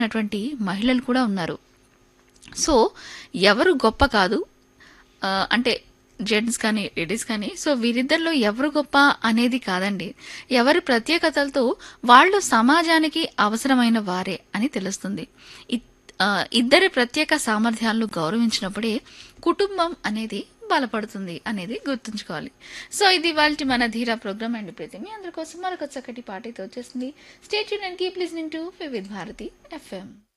ఉన్నటువంటి మహిళలు కూడా ఉన్నారు సో ఎవరు గొప్ప కాదు ఆ, అంటే జెంట్స్ కానీ లేడీస్ కానీ సో వీరిద్దరిలో ఎవరు గొప్ప అనేది కాదండి ఎవరి ప్రత్యేకతలతో వాళ్ళు సమాజానికి అవసరమైన వారే అని తెలుస్తుంది ఇ- ఆ, ఇద్దరి ప్రత్యేక సామర్థ్యాలను గౌరవించినప్పుడే కుటుంబం అనేది బలపడుతుంది అనేది గుర్తుంచుకోవాలి సో ఇది వాళ్ళ మన ధీరా ప్రోగ్రామ్ అండ్ ప్రతి మీ అందరి కోసం మరొక చక్కటి పాటతో వచ్చేసింది స్టేట్ యూన్ and keep listening to Vividh Bharati FM